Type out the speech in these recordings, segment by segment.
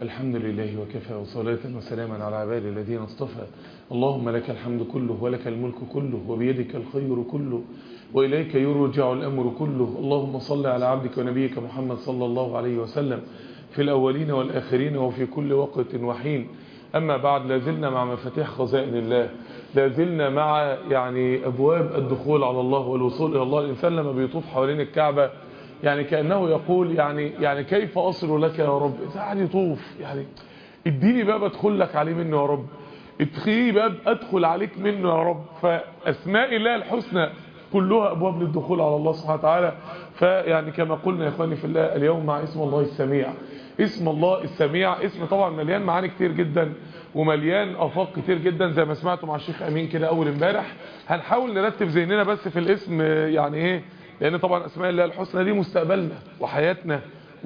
الحمد لله وكفى وصلاة وسلاما على عباد الذين اصطفى اللهم لك الحمد كله ولك الملك كله وبيدك الخير كله وإليك يرجع الأمر كله اللهم صل على عبدك ونبيك محمد صلى الله عليه وسلم في الأولين والآخرين وفي كل وقت وحين أما بعد لازلنا مع مفاتيح خزائن الله لازلنا مع يعني أبواب الدخول على الله والوصول إلى الله الإنسان لما بيطوف حوالين الكعبة يعني كأنه يقول يعني يعني كيف أصل لك يا رب إذا قاعد يطوف يعني اديني باب أدخل لك عليه منه يا رب ادخلي باب أدخل عليك منه يا رب فأسماء الله الحسنى كلها أبواب للدخول على الله سبحانه وتعالى فيعني كما قلنا يا إخواني في الله اليوم مع اسم الله السميع اسم الله السميع اسم طبعا مليان معاني كتير جدا ومليان افاق كتير جدا زي ما سمعتوا مع الشيخ امين كده اول امبارح هنحاول نرتب ذهننا بس في الاسم يعني ايه لان طبعا اسماء الله الحسنى دي مستقبلنا وحياتنا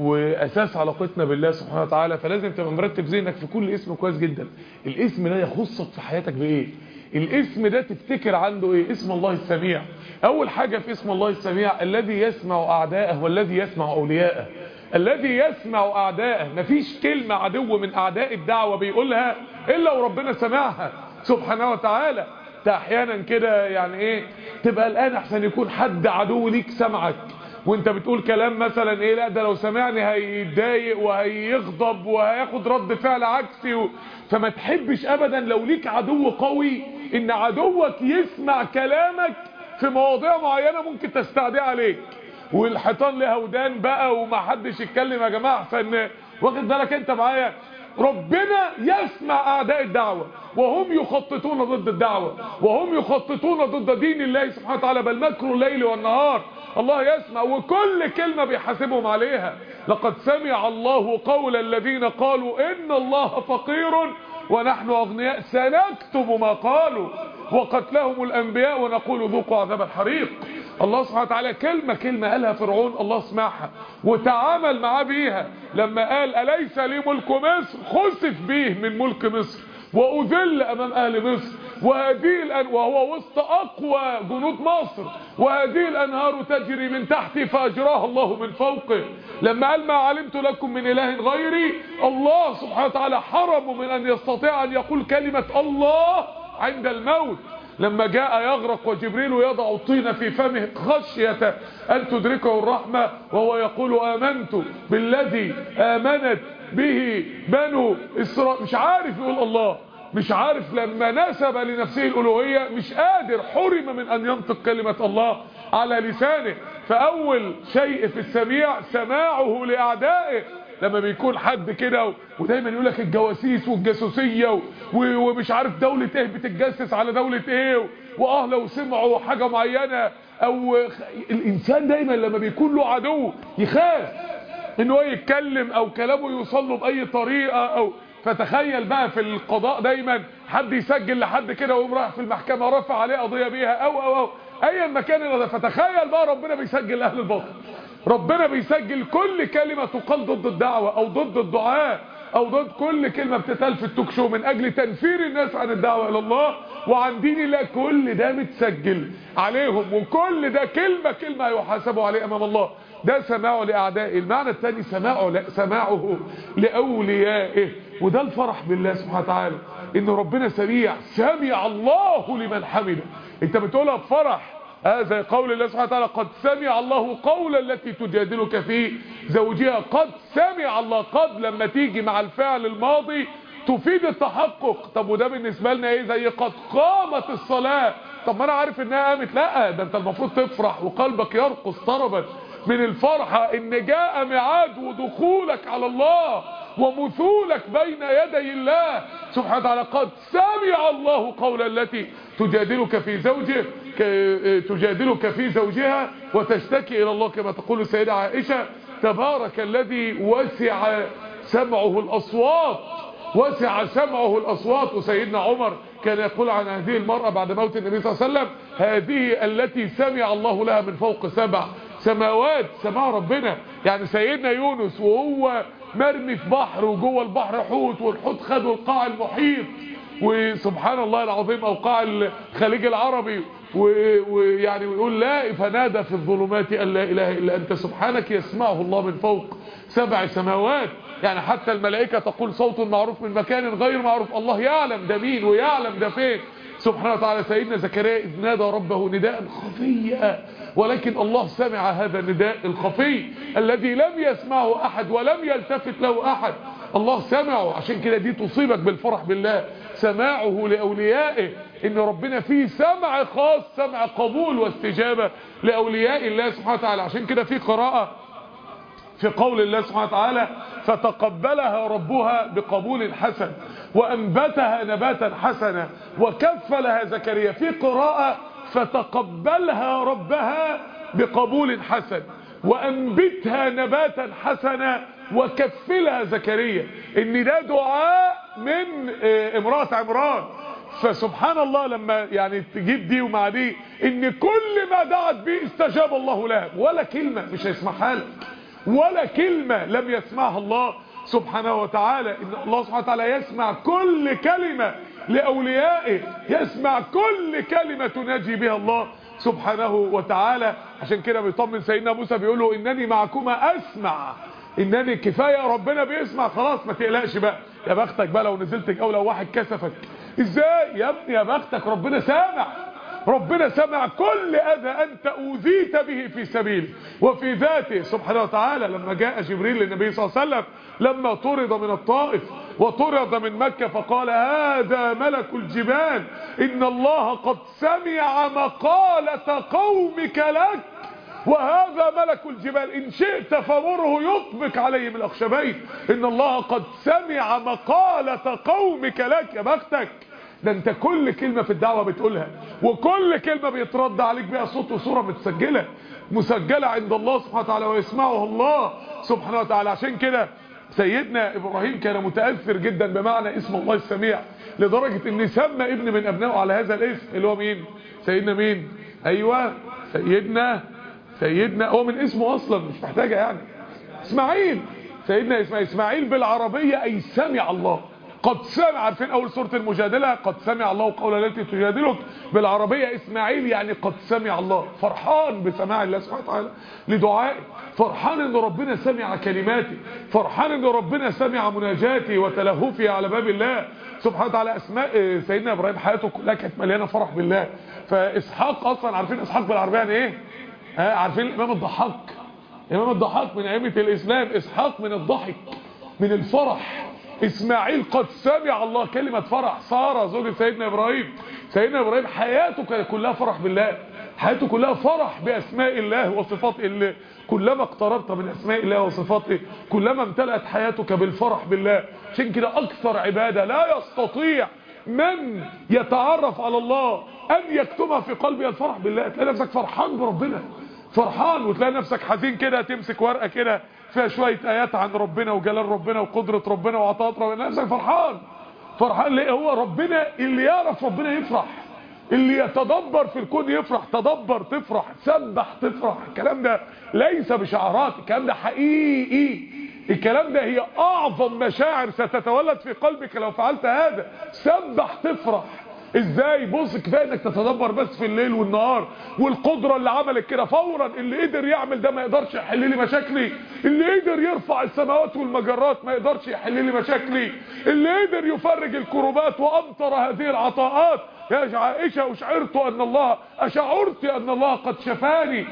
واساس علاقتنا بالله سبحانه وتعالى فلازم تبقى مرتب ذهنك في كل اسم كويس جدا الاسم ده يخصك في حياتك بايه الاسم ده تفتكر عنده ايه اسم الله السميع اول حاجة في اسم الله السميع الذي يسمع اعداءه والذي يسمع اولياءه الذي يسمع اعداءه مفيش كلمة عدو من اعداء الدعوة بيقولها الا وربنا سمعها سبحانه وتعالى احيانا كده يعني ايه تبقى الان احسن يكون حد عدو ليك سمعك وانت بتقول كلام مثلا ايه لا ده لو سمعني هيتضايق وهيغضب وهياخد رد فعل عكسي و... فما تحبش ابدا لو ليك عدو قوي ان عدوك يسمع كلامك في مواضيع معينة ممكن تستعدي عليك والحيطان لها ودان بقى وما حدش يتكلم يا جماعه احسن واخد بالك انت معايا ربنا يسمع اعداء الدعوة وهم يخططون ضد الدعوة وهم يخططون ضد دين الله سبحانه وتعالى بل مكر الليل والنهار الله يسمع وكل كلمة بيحاسبهم عليها لقد سمع الله قول الذين قالوا ان الله فقير ونحن اغنياء سنكتب ما قالوا وقتلهم الانبياء ونقول ذوقوا عذاب الحريق الله سبحانه وتعالى كلمة كلمة قالها فرعون الله سمعها وتعامل معاه بيها لما قال أليس لي ملك مصر خسف به من ملك مصر وأذل أمام أهل مصر وهذه الأن وهو وسط أقوى جنود مصر وهذه الأنهار تجري من تحتي فأجراها الله من فوقه لما قال ما علمت لكم من إله غيري الله سبحانه وتعالى حرمه من أن يستطيع أن يقول كلمة الله عند الموت لما جاء يغرق وجبريل يضع الطين في فمه خشية أن تدركه الرحمة وهو يقول آمنت بالذي آمنت به بنو إسرائيل مش عارف يقول الله مش عارف لما نسب لنفسه الألوهية مش قادر حرم من أن ينطق كلمة الله على لسانه فأول شيء في السميع سماعه لأعدائه لما بيكون حد كده ودايما يقول لك الجواسيس والجاسوسيه ومش عارف دوله ايه بتتجسس على دوله ايه واه لو سمعوا حاجه معينه او الانسان دايما لما بيكون له عدو يخاف ان هو يتكلم او كلامه يوصل له باي طريقه او فتخيل بقى في القضاء دايما حد يسجل لحد كده ويقوم رايح في المحكمه رفع عليه قضيه بيها او او او ايا مكان فتخيل بقى ربنا بيسجل اهل الباطل ربنا بيسجل كل كلمة تقال ضد الدعوة او ضد الدعاء او ضد كل كلمة بتتقال في التوك شو من اجل تنفير الناس عن الدعوة الى الله وعن دين الله كل ده متسجل عليهم وكل ده كلمة كلمة يحاسبوا عليه امام الله ده سماعه لاعدائه المعنى الثاني سماعه سماعه لاوليائه وده الفرح بالله سبحانه وتعالى ان ربنا سميع سمع الله لمن حمده انت بتقولها بفرح هذا قول الله سبحانه وتعالى قد سمع الله قول التي تجادلك في زوجها قد سمع الله قد لما تيجي مع الفعل الماضي تفيد التحقق طب وده بالنسبة لنا ايه زي قد قامت الصلاة طب ما انا عارف انها قامت لا ده انت المفروض تفرح وقلبك يرقص طربا من الفرحة ان جاء ميعاد ودخولك على الله ومثولك بين يدي الله سبحانه وتعالى قد سمع الله قول التي تجادلك في زوجه تجادلك في زوجها وتشتكي إلى الله كما تقول السيدة عائشة تبارك الذي وسع سمعه الأصوات وسع سمعه الأصوات وسيدنا عمر كان يقول عن هذه المرأة بعد موت النبي صلى الله عليه وسلم هذه التي سمع الله لها من فوق سبع سماوات سماع ربنا يعني سيدنا يونس وهو مرمي في بحر وجوه البحر حوت والحوت خدوا القاع المحيط وسبحان الله العظيم او قاع الخليج العربي ويعني ويقول لا فنادى في الظلمات ان لا اله الا انت سبحانك يسمعه الله من فوق سبع سماوات يعني حتى الملائكة تقول صوت معروف من مكان غير معروف الله يعلم ده مين ويعلم ده فين سبحانه وتعالى سيدنا زكريا إذ نادى ربه نداء خفيا ولكن الله سمع هذا النداء الخفي الذي لم يسمعه أحد ولم يلتفت له أحد الله سمعه عشان كده دي تصيبك بالفرح بالله سماعه لأوليائه ان ربنا فيه سمع خاص سمع قبول واستجابة لأولياء الله سبحانه وتعالى عشان كده في قراءة في قول الله سبحانه وتعالى فتقبلها ربها بقبول حسن وأنبتها نباتا حسنا وكفلها زكريا في قراءة فتقبلها ربها بقبول حسن وأنبتها نباتا حسنا وكفلها زكريا ان ده دعاء من امرأة عمران فسبحان الله لما يعني تجيب دي ومع دي ان كل ما دعت به استجاب الله لها ولا كلمة مش هيسمعها لك ولا كلمة لم يسمعها الله سبحانه وتعالى ان الله سبحانه وتعالى يسمع كل كلمة لأوليائه يسمع كل كلمة تناجي بها الله سبحانه وتعالى عشان كده بيطمن سيدنا موسى بيقول له انني معكما اسمع انني كفايه ربنا بيسمع خلاص ما تقلقش بقى يا بختك بقى لو نزلت جوله وواحد كسفك ازاي يا ابني يا بختك ربنا سامع ربنا سمع كل اذى انت اوذيت به في سبيله وفي ذاته سبحانه وتعالى لما جاء جبريل للنبي صلى الله عليه وسلم لما طرد من الطائف وطرد من مكة فقال هذا ملك الجبال إن الله قد سمع مقالة قومك لك وهذا ملك الجبال إن شئت فمره يطبق عليهم الأخشبين إن الله قد سمع مقالة قومك لك يا بختك ده انت كل كلمة في الدعوة بتقولها وكل كلمة بيترد عليك بها صوت وصورة متسجلة مسجلة عند الله سبحانه وتعالى ويسمعه الله سبحانه وتعالى عشان كده سيدنا ابراهيم كان متأثر جدا بمعنى اسم الله السميع لدرجة ان سمى ابن من ابنائه على هذا الاسم اللي هو مين سيدنا مين ايوه سيدنا سيدنا هو من اسمه اصلا مش محتاجة يعني اسماعيل سيدنا اسماعيل اسماعيل بالعربية اي سمع الله قد سمع عارفين اول سورة المجادلة قد سمع الله قول التي تجادلك بالعربية اسماعيل يعني قد سمع الله فرحان بسماع الله سبحانه وتعالى لدعائه فرحان ان ربنا سمع كلماتي فرحان ان ربنا سمع مناجاتي وتلهفي على باب الله سبحانه وتعالى اسماء سيدنا ابراهيم حياته كلها كانت مليانه فرح بالله فاسحاق اصلا عارفين اسحاق بالعربيه يعني ايه ها عارفين الامام الضحاك امام الضحاك من ائمه الاسلام اسحاق من الضحك من الفرح اسماعيل قد سمع الله كلمة فرح سارة زوجة سيدنا ابراهيم سيدنا ابراهيم حياته كانت كلها فرح بالله حياته كلها فرح باسماء الله وصفات الله كلما اقتربت من اسماء الله وصفاته كلما امتلأت حياتك بالفرح بالله عشان كده اكثر عبادة لا يستطيع من يتعرف على الله ان يكتبها في قلبه الفرح بالله تلاقي نفسك فرحان بربنا فرحان وتلاقي نفسك حزين كده تمسك ورقة كده فيها شوية ايات عن ربنا وجلال ربنا وقدرة ربنا وعطاءات ربنا نفسك فرحان فرحان ليه هو ربنا اللي يعرف ربنا يفرح اللي يتدبر في الكون يفرح تدبر تفرح سبح تفرح الكلام ده ليس بشعارات الكلام ده حقيقي الكلام ده هي اعظم مشاعر ستتولد في قلبك لو فعلت هذا سبح تفرح ازاي بص كفايه انك تتدبر بس في الليل والنهار والقدره اللي عملت كده فورا اللي قدر يعمل ده ما يقدرش يحل لي مشاكلي اللي قدر يرفع السماوات والمجرات ما يقدرش يحل لي مشاكلي اللي قدر يفرج الكروبات وامطر هذه العطاءات يا عائشه اشعرت ان الله اشعرت ان الله قد شفاني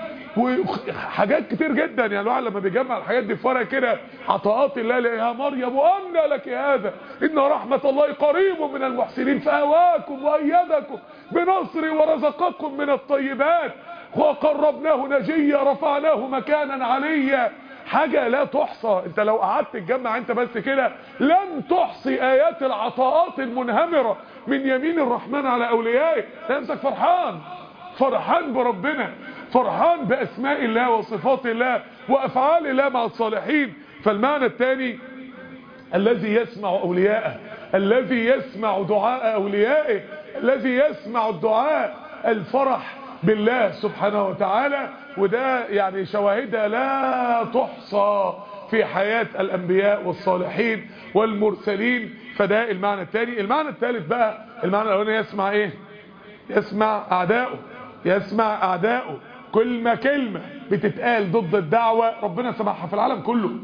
وحاجات كتير جدا يعني الواحد لما بيجمع الحاجات دي في ورقه كده عطاءات الله يا مريم وان لك هذا ان رحمه الله قريب من المحسنين فاواكم وايدكم بنصري ورزقكم من الطيبات وقربناه نجيا رفعناه مكانا عليا حاجة لا تحصى انت لو قعدت تجمع انت بس كده لن تحصي ايات العطاءات المنهمرة من يمين الرحمن على اوليائه نفسك فرحان فرحان بربنا فرحان باسماء الله وصفات الله وافعال الله مع الصالحين فالمعنى الثاني الذي يسمع اولياءه الذي يسمع دعاء اوليائه الذي يسمع الدعاء الفرح بالله سبحانه وتعالى وده يعني شواهدها لا تحصى في حياة الأنبياء والصالحين والمرسلين فده المعنى الثاني المعنى الثالث بقى المعنى الأولاني يسمع ايه يسمع أعدائه يسمع أعدائه كل ما كلمة بتتقال ضد الدعوة ربنا سمعها في العالم كله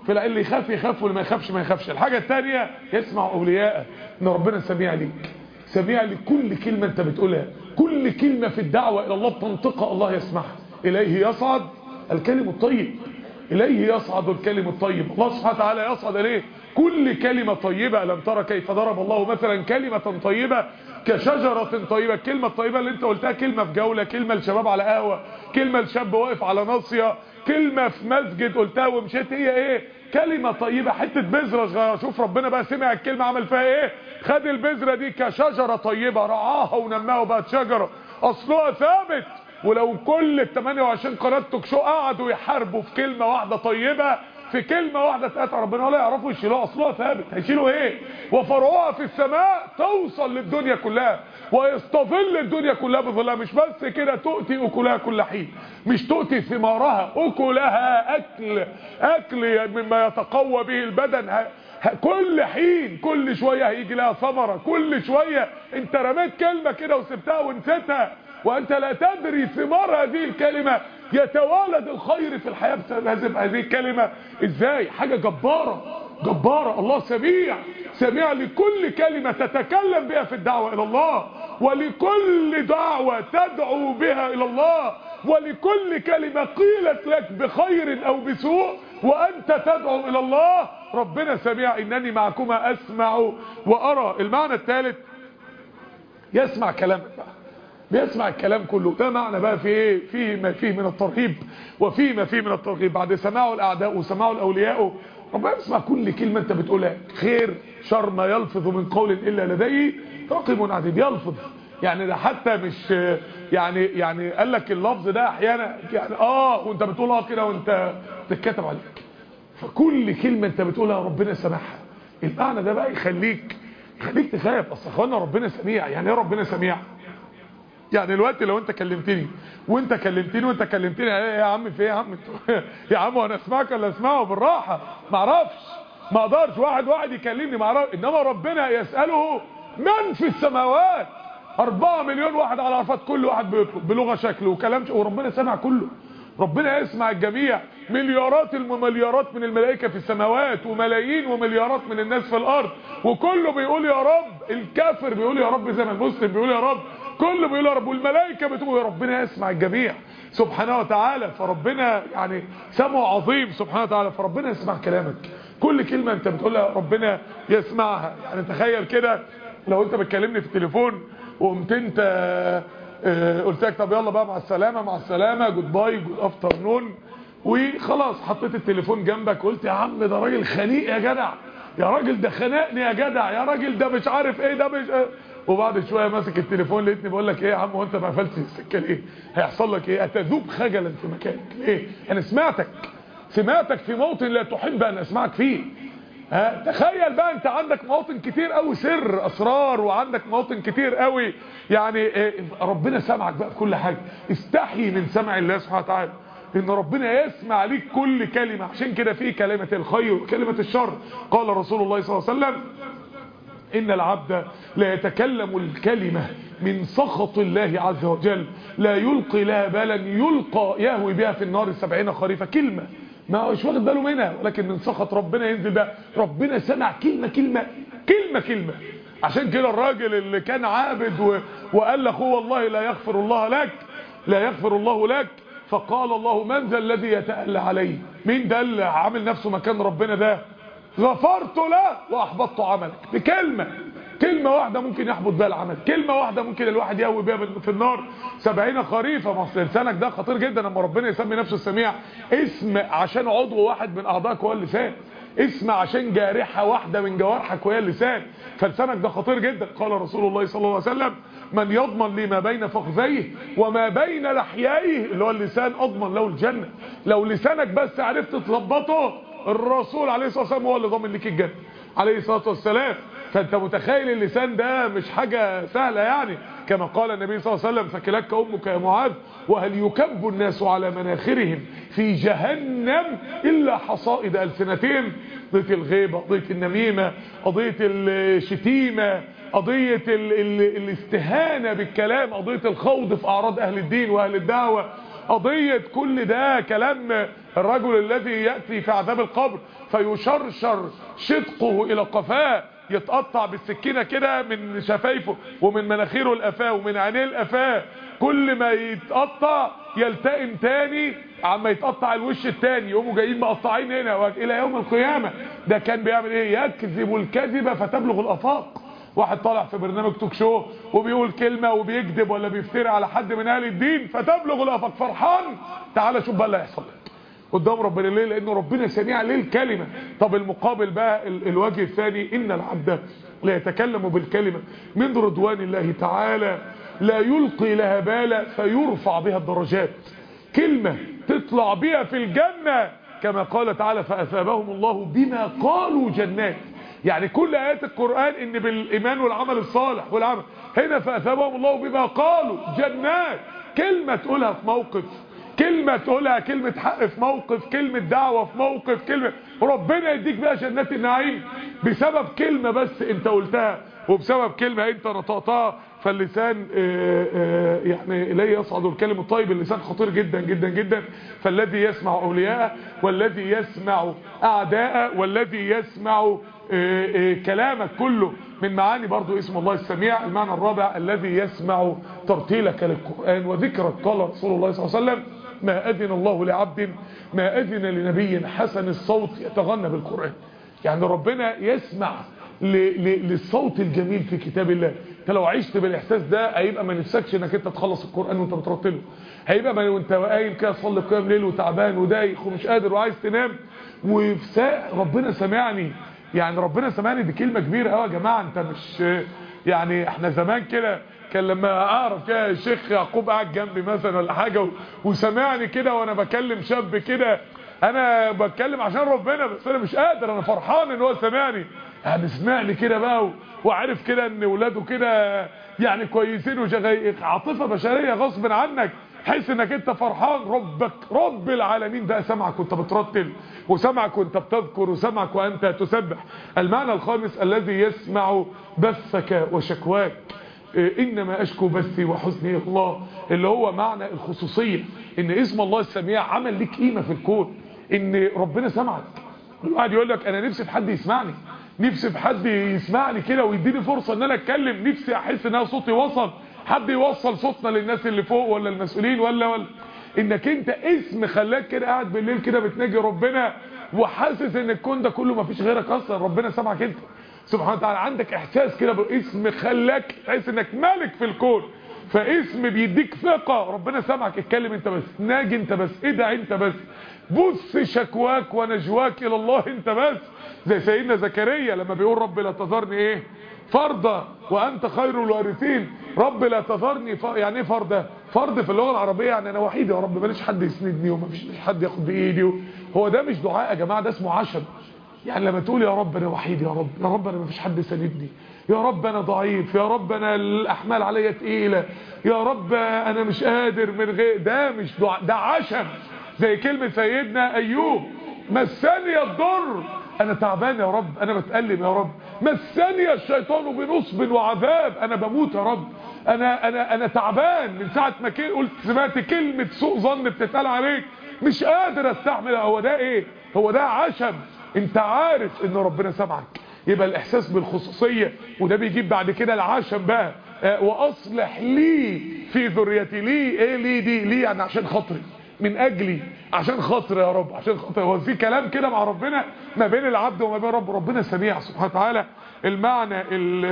في اللي يخاف يخاف واللي ما يخافش ما يخافش الحاجة الثانية يسمع أولياء ان ربنا سميع ليك سميع لكل كلمة انت بتقولها كل كلمة في الدعوة الى الله بتنطقها الله يسمعها اليه يصعد الكلم الطيب اليه يصعد الكلم الطيب الله سبحانه وتعالى يصعد اليه كل كلمة طيبة لم ترى كيف ضرب الله مثلا كلمة طيبة كشجرة طيبة الكلمة الطيبة اللي انت قلتها كلمة في جولة كلمة لشباب على قهوة كلمة لشاب واقف على ناصية كلمة في مسجد قلتها ومشيت هي ايه كلمة طيبة حتة بذرة صغيرة شوف ربنا بقى سمع الكلمة عمل فيها ايه خد البذرة دي كشجرة طيبة رعاها ونماها وبقت شجرة اصلها ثابت ولو كل ال 28 قناه توك شو قعدوا يحاربوا في كلمه واحده طيبه في كلمة واحدة تقطع ربنا ولا يعرفوا يشيلوها اصلها ثابت هيشيلوا ايه وفرعوها في السماء توصل للدنيا كلها ويستظل الدنيا كلها بظلها مش بس كده تؤتي اكلها كل حين مش تؤتي ثمارها اكلها اكل اكل مما يتقوى به البدن ه... ه... كل حين كل شوية هيجي لها ثمرة كل شوية انت رميت كلمة كده وسبتها ونسيتها وانت لا تدري ثمار هذه الكلمة يتوالد الخير في الحياة بسبب هذه الكلمة ازاي حاجة جبارة جبارة الله سميع سميع لكل كلمة تتكلم بها في الدعوة الى الله ولكل دعوة تدعو بها الى الله ولكل كلمة قيلت لك بخير او بسوء وانت تدعو الى الله ربنا سميع انني معكما اسمع وارى المعنى الثالث يسمع كلامك بقى بيسمع الكلام كله ده معنى بقى في ايه فيه ما فيه من الترهيب وفيه ما فيه من الترغيب بعد سماعه الاعداء وسماعه الاولياء ربنا يسمع كل كلمة انت بتقولها خير شر ما يلفظ من قول الا لديه رقيب عتيد يلفظ يعني ده حتى مش يعني يعني قال لك اللفظ ده احيانا يعني اه وانت بتقول اه كده وانت تتكتب عليك فكل كلمة انت بتقولها ربنا سمعها المعنى ده بقى يخليك يخليك تخاف اصل اخوانا ربنا سميع يعني ايه ربنا سميع يعني دلوقتي لو انت كلمتني وانت كلمتني وانت كلمتني ايه يا عم في ايه يا عم يا عم وانا اسمعك ولا اسمعه بالراحه ما اعرفش ما اقدرش واحد واحد يكلمني ما اعرفش انما ربنا يساله من في السماوات 4 مليون واحد على عرفات كل واحد بيطلب بلغه شكله وكلام وربنا سمع كله ربنا يسمع الجميع مليارات المليارات من الملائكة في السماوات وملايين ومليارات من الناس في الارض وكله بيقول يا رب الكافر بيقول يا رب زي ما المسلم بيقول يا رب كله بيقول يا رب والملائكة بتقول يا ربنا يسمع الجميع سبحانه وتعالى فربنا يعني سمع عظيم سبحانه وتعالى فربنا يسمع كلامك كل كلمة انت بتقولها ربنا يسمعها يعني تخيل كده لو انت بتكلمني في التليفون وقمت انت قلت لك طب يلا بقى مع السلامة مع السلامة جود باي جود افتر نون وخلاص حطيت التليفون جنبك قلت يا عم ده راجل خنيق يا جدع يا راجل ده خنقني يا جدع يا راجل ده مش عارف ايه ده مش ايه وبعد شويه ماسك التليفون لقيتني بقول لك ايه يا عم وانت ما قفلتش السكه ليه هيحصل لك ايه اتذوب خجلا في مكانك ليه انا سمعتك سمعتك في موطن لا تحب ان اسمعك فيه ها تخيل بقى انت عندك مواطن كتير قوي سر اسرار وعندك مواطن كتير قوي يعني إيه ربنا سمعك بقى في كل حاجه استحي من سمع الله سبحانه وتعالى ان ربنا يسمع ليك كل كلمه عشان كده في كلمه الخير وكلمه الشر قال رسول الله صلى الله عليه وسلم إن العبد لا يتكلم الكلمة من سخط الله عز وجل لا يلقي لها بالا يلقى يهوي بها في النار السبعين خريفة كلمة ما هوش واخد باله منها ولكن من سخط ربنا ينزل بقى ربنا سمع كلمة كلمة كلمة كلمة عشان كده الراجل اللي كان عابد و... وقال له والله لا يغفر الله لك لا يغفر الله لك فقال الله من ذا الذي يتألى عليه مين ده اللي عامل نفسه مكان ربنا ده غفرت له واحبطت عملك بكلمة كلمة واحدة ممكن يحبط بها العمل كلمة واحدة ممكن الواحد يهوي بها في النار سبعين خريفة ما اصل لسانك ده خطير جدا لما ربنا يسمي نفسه السميع اسم عشان عضو واحد من اعضائك هو اللسان اسم عشان جارحة واحدة من جوارحك وهي اللسان فلسانك ده خطير جدا قال رسول الله صلى الله عليه وسلم من يضمن لي ما بين فخذيه وما بين لحييه اللي هو اللسان اضمن له الجنة لو لسانك بس عرفت تظبطه الرسول عليه الصلاة والسلام هو اللي ضامن لك الجنة عليه الصلاة والسلام فانت متخيل اللسان ده مش حاجة سهلة يعني كما قال النبي صلى الله عليه وسلم فكلك امك يا معاذ وهل يكب الناس على مناخرهم في جهنم الا حصائد السنتين قضيه الغيبه قضيه النميمه قضيه الشتيمه قضيه ال ال الاستهانه بالكلام قضيه الخوض في اعراض اهل الدين واهل الدعوه قضية كل ده كلام الرجل الذي يأتي في عذاب القبر فيشرشر شدقه الى قفاه يتقطع بالسكينة كده من شفايفه ومن مناخيره القفاه ومن عينيه القفاه كل ما يتقطع يلتئم تاني عما يتقطع الوش التاني يقوموا جايين مقطعين هنا الى يوم القيامة ده كان بيعمل ايه يكذب الكذبة فتبلغ الافاق واحد طالع في برنامج توك شو وبيقول كلمة وبيكذب ولا بيفتري على حد من اهل الدين فتبلغ الافاق فرحان تعال شوف بقى اللي هيحصل لك قدام ربنا ليه لانه ربنا سميع للكلمة طب المقابل بقى ال الوجه الثاني ان العبد لا يتكلم بالكلمة من رضوان الله تعالى لا يلقي لها بالا فيرفع بها الدرجات كلمة تطلع بها في الجنة كما قال تعالى فأثابهم الله بما قالوا جنات يعني كل آيات القرآن ان بالإيمان والعمل الصالح والعمل هنا فأثابهم الله بما قالوا جنات كلمة تقولها في موقف كلمة تقولها كلمة حق في موقف كلمة دعوة في موقف كلمة ربنا يديك بقى جنات النعيم بسبب كلمة بس انت قلتها وبسبب كلمة انت نطقتها فاللسان آآ آآ يعني اليه يصعد الكلم الطيب اللسان خطير جدا جدا جدا فالذي يسمع اولياءه والذي يسمع اعداءه والذي يسمع آآ كلامك كله من معاني برضو اسم الله السميع المعنى الرابع الذي يسمع ترتيلك للقرآن وذكرك قال رسول الله صلى الله عليه وسلم ما أذن الله لعبد ما أذن لنبي حسن الصوت يتغنى بالقرآن يعني ربنا يسمع للصوت الجميل في كتاب الله انت لو عشت بالاحساس ده هيبقى ما نفسكش انك انت تخلص القرآن وانت بترتله هيبقى ما وانت قايم كده تصلي قيام ليل وتعبان ودايخ ومش قادر وعايز تنام وفي ربنا سمعني يعني ربنا سمعني دي كلمة كبيرة قوي يا جماعة انت مش يعني احنا زمان كده كان لما اعرف كده الشيخ يعقوب قاعد جنبي مثلا ولا حاجة وسمعني كده وانا بكلم شاب كده انا بتكلم عشان ربنا بس انا مش قادر انا فرحان ان هو سمعني يعني سمعني كده بقى وعارف كده ان ولاده كده يعني كويسين وشغالين عاطفه بشريه غصب عنك حيث انك انت فرحان ربك رب العالمين ده سمعك وانت بترتل وسمعك وانت بتذكر وسمعك وانت تسبح المعنى الخامس الذي يسمع بثك وشكواك انما اشكو بثي وحزني الله اللي هو معنى الخصوصية ان اسم الله السميع عمل لك قيمة في الكون ان ربنا سمعك الواحد يقول لك انا نفسي في حد يسمعني نفسي في حد يسمعني كده ويديني فرصة ان انا اتكلم نفسي احس ان انا صوتي وصل حد يوصل صوتنا للناس اللي فوق ولا المسؤولين ولا ولا انك انت اسم خلاك كده قاعد بالليل كده بتناجي ربنا وحاسس ان الكون ده كله مفيش غيرك اصلا ربنا سمعك انت سبحانه وتعالى عندك احساس كده باسم خلاك تحس انك مالك في الكون فاسم بيديك ثقة ربنا سمعك اتكلم انت بس ناجي انت بس ادعي انت بس بص شكواك ونجواك الى الله انت بس زي سيدنا زكريا لما بيقول رب لا تذرني ايه فرضا وانت خير الوارثين رب لا تذرني ف... يعني ايه فرض فرض في اللغه العربيه يعني انا وحيد يا رب ماليش حد يسندني ومفيش حد ياخد بايدي هو ده مش دعاء يا جماعه ده اسمه عشم يعني لما تقول يا رب انا وحيد يا رب يا رب انا مفيش حد يساندني يا رب انا ضعيف يا رب انا الاحمال عليا تقيله يا رب انا مش قادر من غير ده مش دعاء ده عشم زي كلمه سيدنا ايوب مسني الضر انا تعبان يا رب انا بتألم يا رب مسني الشيطان بنصب وعذاب انا بموت يا رب انا انا انا تعبان من ساعه ما قلت سمعت كلمه سوء ظن بتتقال عليك مش قادر استحمل هو ده ايه هو ده عشم انت عارف ان ربنا سمعك يبقى الاحساس بالخصوصيه وده بيجيب بعد كده العشم بقى آه واصلح لي في ذريتي لي ايه لي دي لي يعني عشان خاطري من اجلي عشان خاطر يا رب عشان خاطر هو في كلام كده مع ربنا ما بين العبد وما بين رب ربنا سميع سبحانه وتعالى المعنى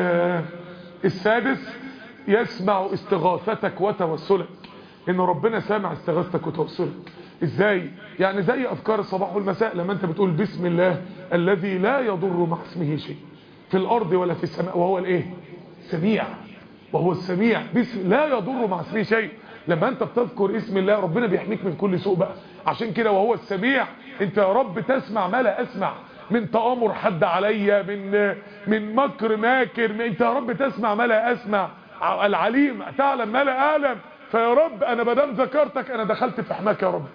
السادس يسمع استغاثتك وتوسلك ان ربنا سامع استغاثتك وتوسلك ازاي يعني زي اذكار الصباح والمساء لما انت بتقول بسم الله الذي لا يضر مع اسمه شيء في الارض ولا في السماء وهو الايه سميع وهو السميع بسم لا يضر مع اسمه شيء لما انت بتذكر اسم الله ربنا بيحميك من كل سوء بقى عشان كده وهو السميع انت يا رب تسمع ما لا اسمع من تآمر حد عليا من من مكر ماكر من انت يا رب تسمع ما لا اسمع العليم تعلم ما لا اعلم فيا رب انا بدام ذكرتك انا دخلت في حماك يا رب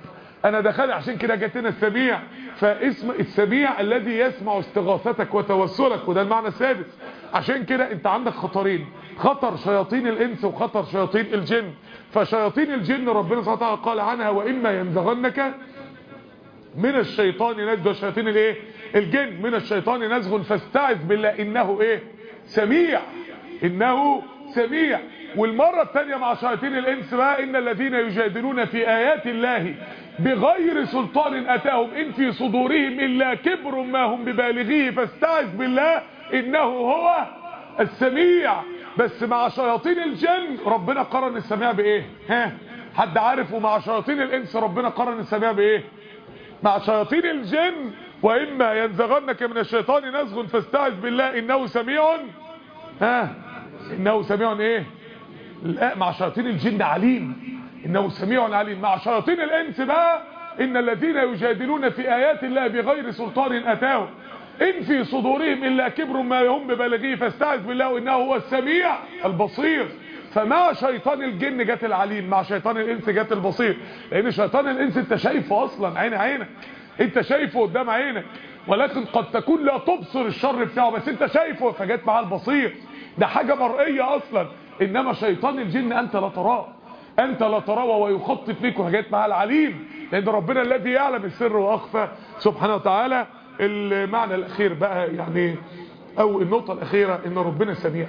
انا دخل عشان كده جت لنا السميع فاسم السميع الذي يسمع استغاثتك وتوسلك وده المعنى السادس عشان كده انت عندك خطرين خطر شياطين الانس وخطر شياطين الجن فشياطين الجن ربنا سبحانه وتعالى قال عنها واما ينزغنك من الشيطان نزغ شياطين الايه الجن من الشيطان نزغ فاستعذ بالله انه ايه سميع انه سميع والمرة الثانية مع شياطين الانس بقى ان الذين يجادلون في ايات الله بغير سلطان اتاهم ان في صدورهم الا كبر ما هم ببالغيه فاستعذ بالله انه هو السميع بس مع شياطين الجن ربنا قرن السميع بايه ها حد عارف ومع شياطين الانس ربنا قرن السميع بايه مع شياطين الجن واما ينزغنك من الشيطان نزغ فاستعذ بالله انه سميع ها انه سميع ايه لا مع شياطين الجن عليم انه سميع عليم مع شياطين الانس بقى ان الذين يجادلون في ايات الله بغير سلطان اتاهم ان في صدورهم الا كبر ما هم ببالغيه فاستعذ بالله انه هو السميع البصير فمع شيطان الجن جت العليم مع شيطان الانس جت البصير لان شيطان الانس انت شايفه اصلا عين عينك انت شايفه قدام عينك ولكن قد تكون لا تبصر الشر بتاعه بس انت شايفه فجت معاه البصير ده حاجة مرئية اصلا انما شيطان الجن انت لا تراه انت لا تراه ويخطط فيك وجت معاه العليم لان ربنا الذي يعلم السر واخفى سبحانه وتعالى المعنى الاخير بقى يعني او النقطة الاخيرة ان ربنا سميع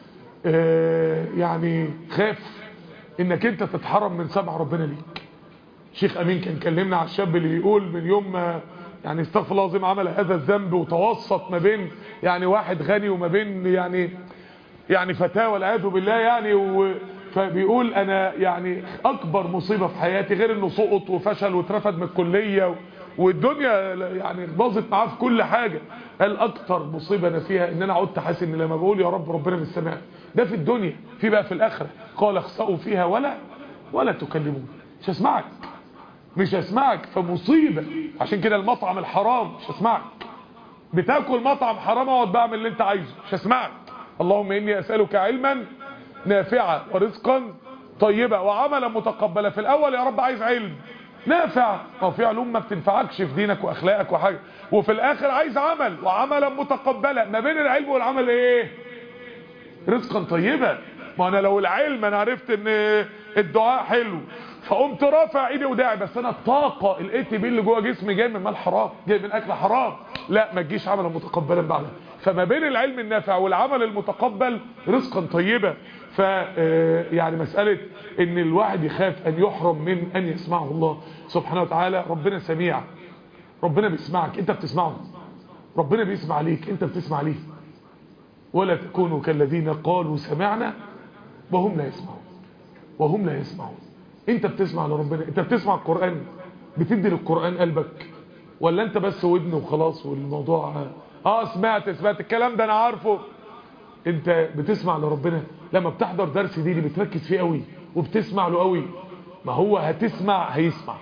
اه يعني خاف انك انت تتحرم من سمع ربنا ليك شيخ امين كان كلمنا على الشاب اللي يقول من يوم ما يعني استغفر الله العظيم عمل هذا الذنب وتوسط ما بين يعني واحد غني وما بين يعني يعني فتاة والعياذ بالله يعني و فبيقول انا يعني اكبر مصيبة في حياتي غير انه سقط وفشل واترفد من الكلية والدنيا يعني باظت معاه في كل حاجة قال اكتر مصيبة انا فيها ان انا عدت حاسس ان لما بقول يا رب ربنا مش سامعني ده في الدنيا في بقى في الاخره قال اخسئوا فيها ولا ولا تكلمون مش هسمعك مش هسمعك فمصيبة عشان كده المطعم الحرام مش هسمعك بتاكل مطعم حرام اقعد بعمل اللي انت عايزه مش هسمعك اللهم اني اسالك علما نافعا ورزقا طيبا وعملا متقبلا في الاول يا رب عايز علم نافع ما في علوم ما بتنفعكش في دينك واخلاقك وحاجه وفي الاخر عايز عمل وعملا متقبلا ما بين العلم والعمل ايه رزقا طيبا ما انا لو العلم انا عرفت ان الدعاء حلو فقمت رافع ايدي وداعي بس انا الطاقه الاي تي بي اللي جوه جسمي جاي من مال حرام جاي من اكل حرام لا ما تجيش عملا متقبلا بعدها فما بين العلم النافع والعمل المتقبل رزقا طيبا ف يعني مسألة ان الواحد يخاف ان يحرم من ان يسمعه الله سبحانه وتعالى ربنا سميع ربنا بيسمعك انت بتسمعه ربنا بيسمع ليك انت بتسمع ليه ولا تكونوا كالذين قالوا سمعنا وهم لا يسمعون وهم لا يسمعون انت بتسمع لربنا انت بتسمع القرآن بتدي للقرآن قلبك ولا انت بس ودن وخلاص والموضوع اه سمعت سمعت الكلام ده انا عارفه انت بتسمع لربنا لما بتحضر درس ديني بتركز فيه قوي وبتسمع له قوي ما هو هتسمع هيسمع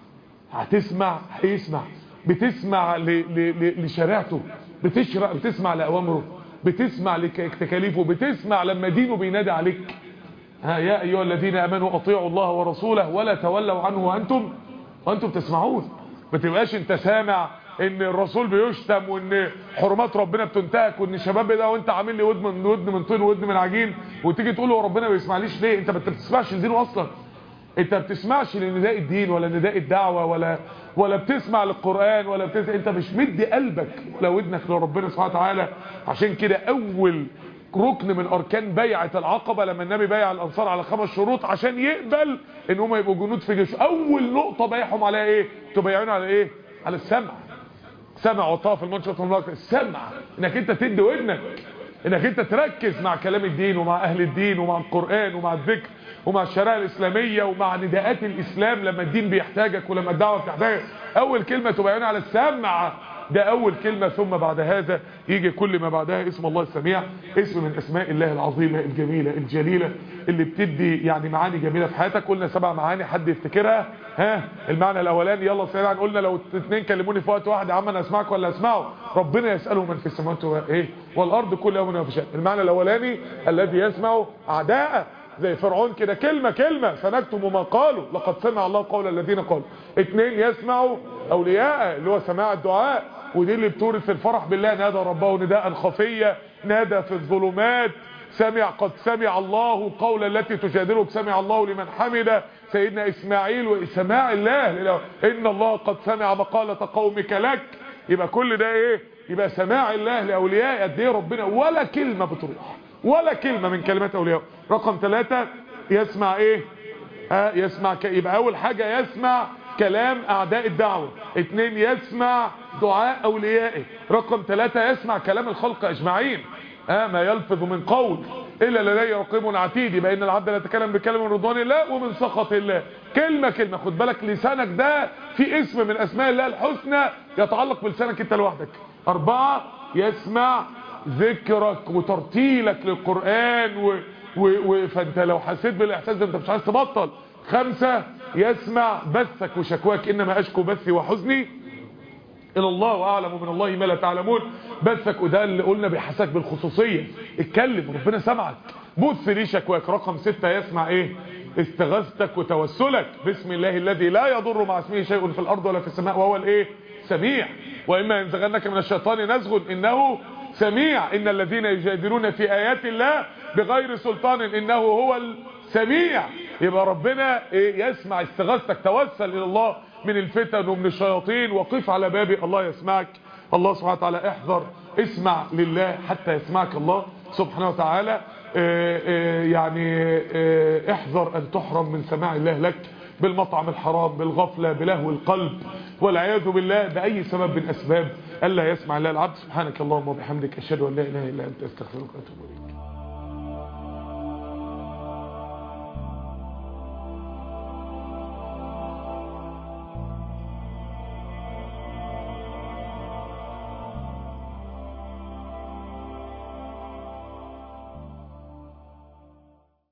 هتسمع هيسمع بتسمع ل... ل... لشريعته بتشرع بتسمع لأوامره بتسمع لتكاليفه بتسمع لما دينه بينادي عليك ها يا أيها الذين أمنوا أطيعوا الله ورسوله ولا تولوا عنه وأنتم وأنتم تسمعون ما تبقاش انت سامع ان الرسول بيشتم وان حرمات ربنا بتنتهك وان الشباب ده وانت عامل لي ودن من ودن من طين ودن من عجين وتيجي تقول له ربنا ما بيسمعنيش ليه انت ما بتسمعش لدينه اصلا انت ما بتسمعش لنداء الدين ولا نداء الدعوه ولا ولا بتسمع للقران ولا بتسمع انت مش مدي قلبك ولا ودنك لربنا سبحانه وتعالى عشان كده اول ركن من اركان بيعه العقبه لما النبي بايع الانصار على خمس شروط عشان يقبل ان هم يبقوا جنود في جيشه اول نقطه بايعهم عليها ايه تبايعون على ايه على السمع سمع وطاعه في المنشط والملاك السمع انك انت تدي ودنك انك انت تركز مع كلام الدين ومع اهل الدين ومع القرآن ومع الذكر ومع الشرائع الاسلامية ومع نداءات الاسلام لما الدين بيحتاجك ولما الدعوة بتحتاجك اول كلمة تبين على السمع ده اول كلمة ثم بعد هذا يجي كل ما بعدها اسم الله السميع اسم من اسماء الله العظيمة الجميلة الجليلة اللي بتدي يعني معاني جميلة في حياتك قلنا سبع معاني حد يفتكرها ها المعنى الاولاني يلا سريعا قلنا لو اثنين كلموني في وقت واحد يا عم انا اسمعك ولا اسمعه ربنا يساله من في السماوات وايه والارض كل يوم وفي شأن المعنى الاولاني الذي يسمع اعداءه زي فرعون كده كلمة كلمة سنكتم ما قالوا لقد سمع الله قول الذين قالوا اتنين يسمعوا اولياء اللي هو سماع الدعاء ودي اللي بتورث الفرح بالله نادى ربه نداء خفيا نادى في الظلمات سمع قد سمع الله قول التي تجادلك سمع الله لمن حمده سيدنا اسماعيل وسماع الله ان الله قد سمع مقالة قومك لك يبقى كل ده ايه يبقى سماع الله لاولياء قد ايه ربنا ولا كلمة بتروح ولا كلمة من كلمات اولياء رقم ثلاثة يسمع ايه آه يسمع ك... يبقى اول حاجة يسمع كلام اعداء الدعوة اتنين يسمع دعاء اوليائه رقم ثلاثة يسمع كلام الخلق اجمعين آه ما يلفظ من قول الا لدي رقيب عتيد يبقى ان العبد لا يتكلم بكلمه من رضوان الله ومن سخط الله كلمه كلمه خد بالك لسانك ده في اسم من اسماء الله الحسنى يتعلق بلسانك انت لوحدك اربعه يسمع ذكرك وترتيلك للقران و... و... و... فانت لو حسيت بالاحساس ده انت مش عايز تبطل خمسه يسمع بثك وشكواك انما اشكو بثي وحزني الى الله واعلم من الله ما لا تعلمون بثك وده اللي قلنا بيحسسك بالخصوصيه اتكلم ربنا سمعك بث لي شكواك رقم ستة يسمع ايه استغاثتك وتوسلك بسم الله الذي لا يضر مع اسمه شيء في الارض ولا في السماء وهو الايه سميع واما ينزغنك من الشيطان نزغ انه سميع ان الذين يجادلون في ايات الله بغير سلطان انه هو السميع يبقى ربنا إيه يسمع استغاثتك توسل الى الله من الفتن ومن الشياطين وقف على بابي الله يسمعك الله سبحانه وتعالى احذر اسمع لله حتى يسمعك الله سبحانه وتعالى اه اه يعني اه احذر ان تحرم من سماع الله لك بالمطعم الحرام بالغفلة بلهو القلب والعياذ بالله بأي سبب من أسباب ألا يسمع الله العبد سبحانك اللهم وبحمدك أشهد أن لا إله إلا أنت أستغفرك وأتوب إليك